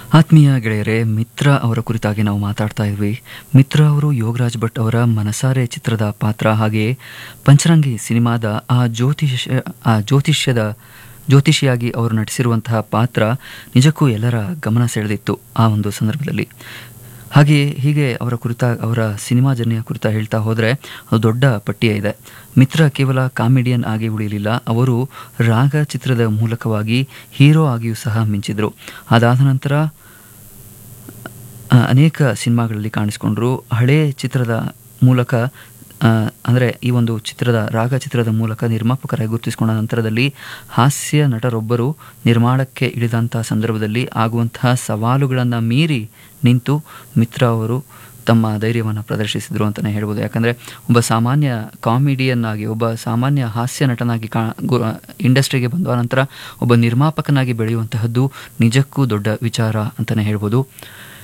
ಆತ್ಮೀಯ ಗೆಳೆಯರೇ ಮಿತ್ರ ಅವರ ಕುರಿತಾಗಿ ನಾವು ಮಾತಾಡ್ತಾ ಇದ್ವಿ ಮಿತ್ರ ಅವರು ಯೋಗರಾಜ್ ಭಟ್ ಅವರ ಮನಸಾರೆ ಚಿತ್ರದ ಪಾತ್ರ ಹಾಗೆಯೇ ಪಂಚರಂಗಿ ಸಿನಿಮಾದ ಆ ಜ್ಯೋತಿಷ್ಯ ಆ ಜ್ಯೋತಿಷ್ಯದ ಜ್ಯೋತಿಷಿಯಾಗಿ ಅವರು ನಟಿಸಿರುವಂತಹ ಪಾತ್ರ ನಿಜಕ್ಕೂ ಎಲ್ಲರ ಗಮನ ಸೆಳೆದಿತ್ತು ಆ ಒಂದು ಸಂದರ್ಭದಲ್ಲಿ ಹಾಗೆಯೇ ಹೀಗೆ ಅವರ ಕುರಿತ ಅವರ ಸಿನಿಮಾ ಜರ್ನಿಯ ಕುರಿತ ಹೇಳ್ತಾ ಹೋದರೆ ಅದು ದೊಡ್ಡ ಪಟ್ಟಿಯೇ ಇದೆ ಮಿತ್ರ ಕೇವಲ ಕಾಮಿಡಿಯನ್ ಆಗಿ ಉಳಿಯಲಿಲ್ಲ ಅವರು ರಾಗ ಚಿತ್ರದ ಮೂಲಕವಾಗಿ ಹೀರೋ ಆಗಿಯೂ ಸಹ ಮಿಂಚಿದ್ರು ಅದಾದ ನಂತರ ಆ, ಅನೇಕ ಸಿನಿಮಾಗಳಲ್ಲಿ ಕಾಣಿಸ್ಕೊಂಡ್ರು ಹಳೇ ಚಿತ್ರದ ಮೂಲಕ ಅಂದರೆ ಈ ಒಂದು ಚಿತ್ರದ ರಾಗ ಚಿತ್ರದ ಮೂಲಕ ನಿರ್ಮಾಪಕರಾಗಿ ಗುರುತಿಸಿಕೊಂಡ ನಂತರದಲ್ಲಿ ಹಾಸ್ಯ ನಟರೊಬ್ಬರು ನಿರ್ಮಾಣಕ್ಕೆ ಇಳಿದಂಥ ಸಂದರ್ಭದಲ್ಲಿ ಆಗುವಂತಹ ಸವಾಲುಗಳನ್ನು ಮೀರಿ ನಿಂತು ಮಿತ್ರ ಅವರು ತಮ್ಮ ಧೈರ್ಯವನ್ನು ಪ್ರದರ್ಶಿಸಿದರು ಅಂತಲೇ ಹೇಳ್ಬೋದು ಯಾಕಂದರೆ ಒಬ್ಬ ಸಾಮಾನ್ಯ ಕಾಮಿಡಿಯನ್ ಆಗಿ ಒಬ್ಬ ಸಾಮಾನ್ಯ ಹಾಸ್ಯ ನಟನಾಗಿ ಕಾ ಗು ಇಂಡಸ್ಟ್ರಿಗೆ ಬಂದ ನಂತರ ಒಬ್ಬ ನಿರ್ಮಾಪಕನಾಗಿ ಬೆಳೆಯುವಂತಹದ್ದು ನಿಜಕ್ಕೂ ದೊಡ್ಡ ವಿಚಾರ ಅಂತಲೇ ಹೇಳ್ಬೋದು